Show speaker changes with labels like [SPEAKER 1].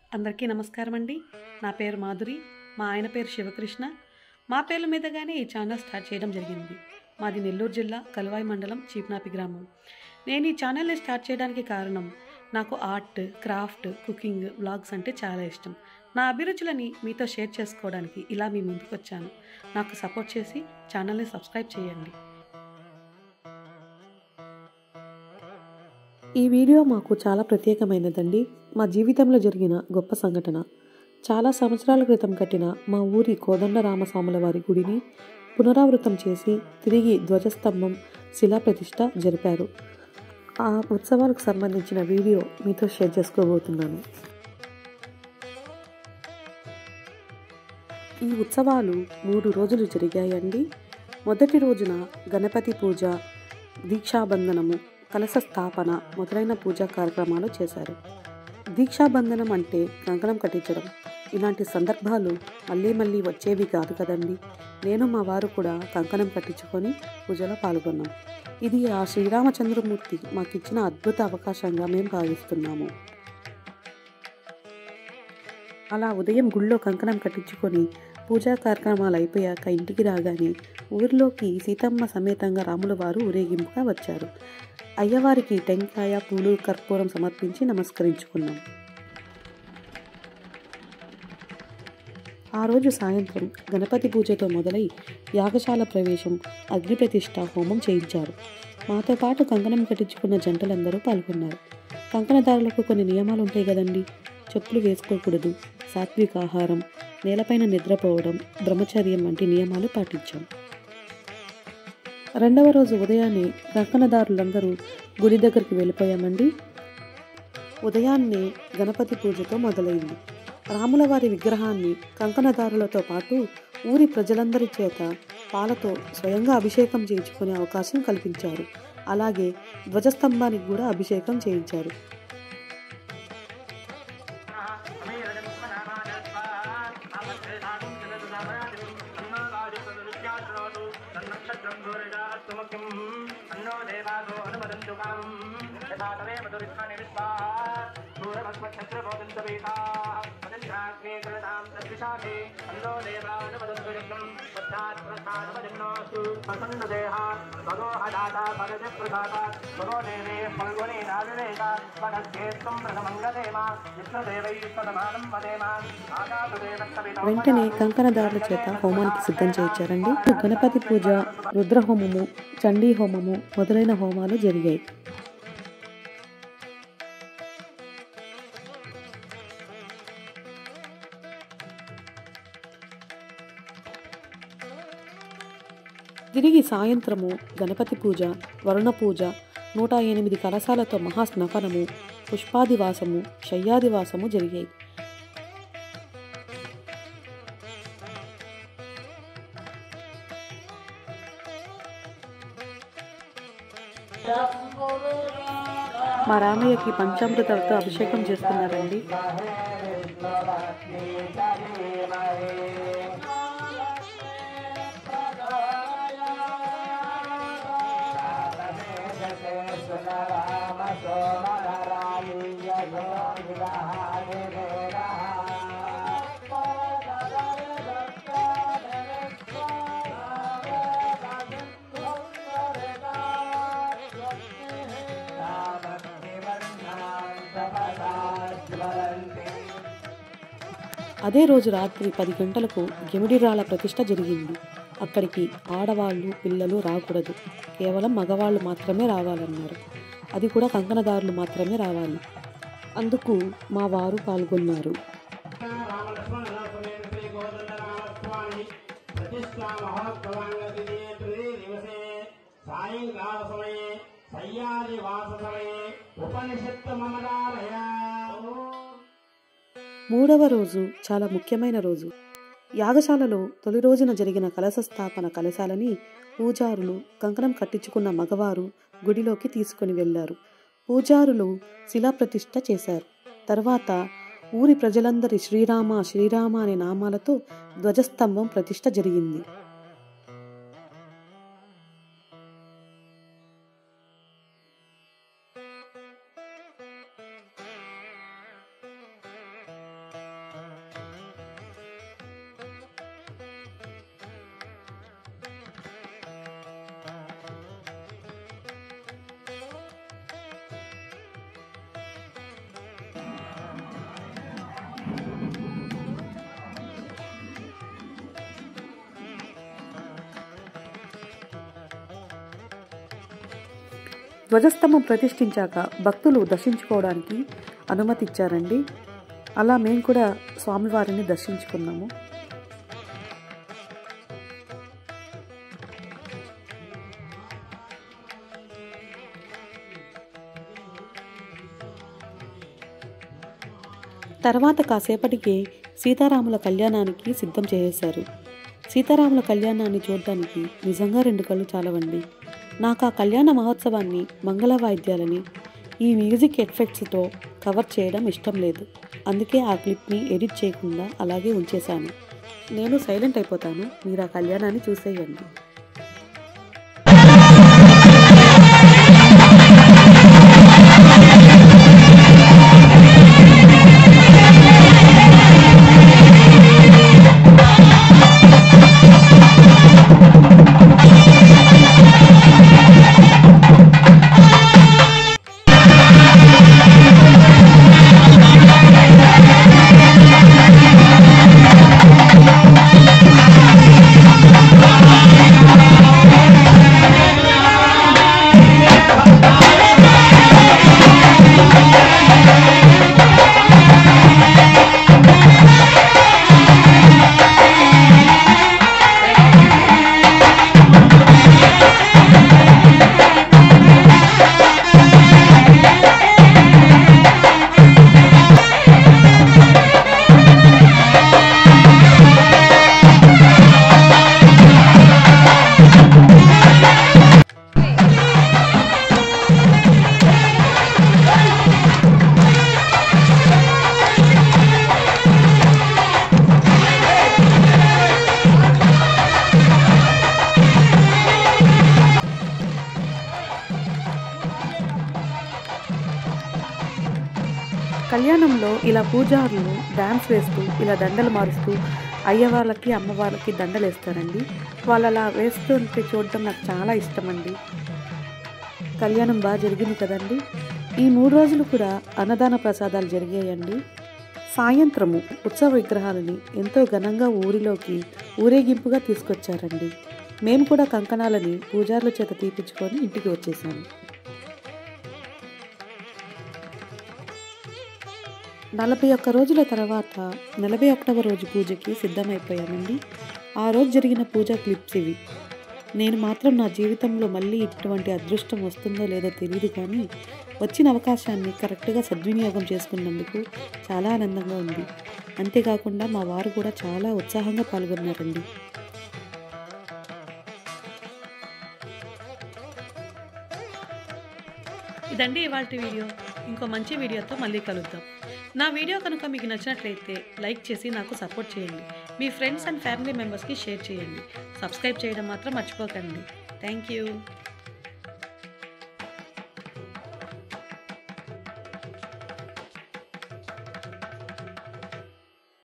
[SPEAKER 1] అందరికీ నమస్కారం అండి నా పేరు మాధురి మా ఆయన పేరు శివకృష్ణ మా పేర్ల మీదగానే ఈ ఛానల్ స్టార్ట్ చేయడం జరిగింది మాది నెల్లూరు జిల్లా కలువాయి మండలం చీప్నాపి గ్రామం నేను ఈ ఛానల్ని స్టార్ట్ చేయడానికి కారణం నాకు ఆర్ట్ క్రాఫ్ట్ కుకింగ్ వ్లాగ్స్ అంటే చాలా ఇష్టం నా అభిరుచులని మీతో షేర్ చేసుకోవడానికి ఇలా మీ ముందుకు వచ్చాను నాకు సపోర్ట్ చేసి ఛానల్ని సబ్స్క్రైబ్ చేయండి ఈ వీడియో మాకు చాలా ప్రత్యేకమైనదండి మా జీవితంలో జరిగిన గొప్ప సంఘటన చాలా సంవత్సరాల క్రితం కట్టిన మా ఊరి కోదండ రామస్వాముల వారి గుడిని పునరావృతం చేసి తిరిగి ధ్వజస్తంభం శిలాప్రతిష్ఠ జరిపారు ఆ ఉత్సవాలకు సంబంధించిన వీడియో మీతో షేర్ చేసుకోబోతున్నాను ఈ ఉత్సవాలు మూడు రోజులు జరిగాయండి మొదటి రోజున గణపతి పూజ దీక్షాబంధనము కలశ స్థాపన మొదలైన పూజా కార్యక్రమాలు చేశారు దీక్షాబంధనం అంటే కంకణం కట్టించడం ఇలాంటి సందర్భాలు మళ్ళీ మళ్ళీ వచ్చేవి కాదు కదండి నేను మా వారు కూడా కంకణం కట్టించుకొని పూజలో పాల్గొన్నాం ఇది ఆ శ్రీరామచంద్రమూర్తి మాకిచ్చిన అద్భుత అవకాశంగా మేము భావిస్తున్నాము అలా ఉదయం గుళ్ళో కంకణం కట్టించుకొని పూజా కార్యక్రమాలు అయిపోయాక ఇంటికి రాగానే ఊరిలోకి సీతమ్మ సమేతంగా రాముల వారు ఊరేగింపుగా వచ్చారు అయ్యవారికి టెంకాయ పూలు కర్పూరం సమర్పించి నమస్కరించుకున్నాం ఆ రోజు సాయంత్రం గణపతి పూజతో మొదలై యాగశాల ప్రవేశం అగ్ని ప్రతిష్ట హోమం చేయించారు మాతో పాటు కంకణం కట్టించుకున్న జంటలందరూ పాల్గొన్నారు కంకణదారులకు కొన్ని నియమాలు ఉంటాయి కదండి చెప్పులు వేసుకోకూడదు సాత్విక ఆహారం నేలపైన నిద్రపోవడం బ్రహ్మచర్యం వంటి నియమాలు పాటించాం రెండవ రోజు ఉదయాన్నే కంకణదారులందరూ గుడి దగ్గరికి వెళ్ళిపోయామండి ఉదయాన్నే గణపతి పూజతో మొదలైంది రాములవారి విగ్రహాన్ని కంకణదారులతో పాటు ఊరి ప్రజలందరి చేత పాలతో స్వయంగా అభిషేకం చేయించుకునే అవకాశం కల్పించారు అలాగే ధ్వజస్తంభానికి కూడా అభిషేకం చేయించారు
[SPEAKER 2] అన్నో దేవాదో అనుమదంతు కామం యథా తదేవ దురిష్టాని విశ్వా దూరమస్మక్షత్రబోధంత వేదా అనంతాగ్నే కృతాం తద్విషాఖే అన్నో దేవా అనుమదంతు యజ్ఞం పశ్చాత్ ప్రస్థానమజన్నోస్తు ప్రసన్న దేహ భగో హదాత భగజ ప్రసాద భగో దేవే ఫల్గుణే నావివేద వనస్యేత్తం ప్రథమంగదేమ విష్ణుదేవై సదమానం వదేమ ఆగాతుదేవ కవితం
[SPEAKER 1] వెంటనే కంకణదారుల చేత హోమానికి సిద్ధం చేయించారండి గణపతి పూజ రుద్రహోమము చండీ హోమము మొదలైన హోమాలు జరిగాయి తిరిగి సాయంత్రము గణపతి పూజ వరుణ పూజ నూట ఎనిమిది కలశాలతో మహాస్నపనము పుష్పాదివాసము శయ్యాదివాసము జరిగాయి మా రామయ్యకి పంచామృతాలతో అభిషేకం చేస్తున్నారండి అదే రోజు రాత్రి పది గంటలకు గెమిడిరాల ప్రతిష్ట జరిగింది అక్కడికి ఆడవాళ్ళు పిల్లలు రాకూడదు కేవలం మగవాళ్ళు మాత్రమే రావాలన్నారు అది కూడా కంకణదారులు మాత్రమే రావాలి అందుకు మా వారు పాల్గొన్నారు
[SPEAKER 2] సాయంకాల సమయే సయ్యాది వాస సమయే ఉపనిషత్తు మమదాలయ
[SPEAKER 1] మూడవ రోజు చాలా ముఖ్యమైన రోజు యాగశాలలో తొలి రోజున జరిగిన కలశ స్థాపన కలశాలని పూజారులు కంకణం కట్టించుకున్న మగవారు గుడిలోకి తీసుకుని వెళ్లారు పూజారులు శిలాప్రతిష్ఠ చేశారు తర్వాత ఊరి ప్రజలందరి శ్రీరామ శ్రీరామ అనే నామాలతో ధ్వజస్తంభం ప్రతిష్ఠ జరిగింది ధ్వజస్తంభం ప్రతిష్ఠించాక భక్తులు దర్శించుకోవడానికి అనుమతి ఇచ్చారండి అలా మేము కూడా స్వామివారిని దర్శించుకున్నాము తర్వాత కాసేపటికి సీతారాముల కళ్యాణానికి సిద్ధం చేసేశారు సీతారాముల కళ్యాణాన్ని చూడడానికి నిజంగా రెండు కళ్ళు చాలవండి నాకు ఆ కళ్యాణ మహోత్సవాన్ని మంగళ వాయిద్యాలని ఈ మ్యూజిక్ ఎఫెక్ట్స్తో కవర్ చేయడం ఇష్టం లేదు అందుకే ఆ క్లిప్ని ఎడిట్ చేయకుండా అలాగే ఉంచేశాను నేను సైలెంట్ అయిపోతాను మీరు ఆ కళ్యాణాన్ని చూసేయండి కళ్యాణంలో ఇలా పూజారులు డ్యాన్స్ వేస్తూ ఇలా దండలు మారుస్తూ అయ్యవాళ్ళకి అమ్మవాళ్ళకి దండలు వేస్తారండి వాళ్ళు అలా వేస్తుంటే చూడటం నాకు చాలా ఇష్టమండి కళ్యాణం బాగా జరిగింది కదండి ఈ మూడు రోజులు కూడా అన్నదాన ప్రసాదాలు జరిగాయండి సాయంత్రము ఉత్సవ విగ్రహాలని ఎంతో ఘనంగా ఊరిలోకి ఊరేగింపుగా తీసుకొచ్చారండి మేము కూడా కంకణాలని పూజారుల చేత తీపించుకొని ఇంటికి వచ్చేసాము నలభై ఒక్క రోజుల తర్వాత నలభై ఒకటవ రోజు పూజకి సిద్ధమైపోయామండి ఆ రోజు జరిగిన పూజా క్లిప్స్ ఇవి నేను మాత్రం నా జీవితంలో మళ్ళీ ఇటువంటి అదృష్టం వస్తుందో లేదో తెలియదు కానీ వచ్చిన అవకాశాన్ని కరెక్ట్గా సద్వినియోగం చేసుకున్నందుకు చాలా ఆనందంగా ఉంది అంతేకాకుండా మా వారు కూడా చాలా ఉత్సాహంగా పాల్గొన్నారండి ఇదండి ఇవాళ వీడియో ఇంకో మంచి వీడియోతో మళ్ళీ కలుద్దాం నా వీడియో కనుక మీకు నచ్చినట్లయితే లైక్ చేసి నాకు సపోర్ట్ చేయండి మీ ఫ్రెండ్స్ అండ్ ఫ్యామిలీ మెంబర్స్కి షేర్ చేయండి సబ్స్క్రైబ్ చేయడం మాత్రం మర్చిపోకండి థ్యాంక్ యూ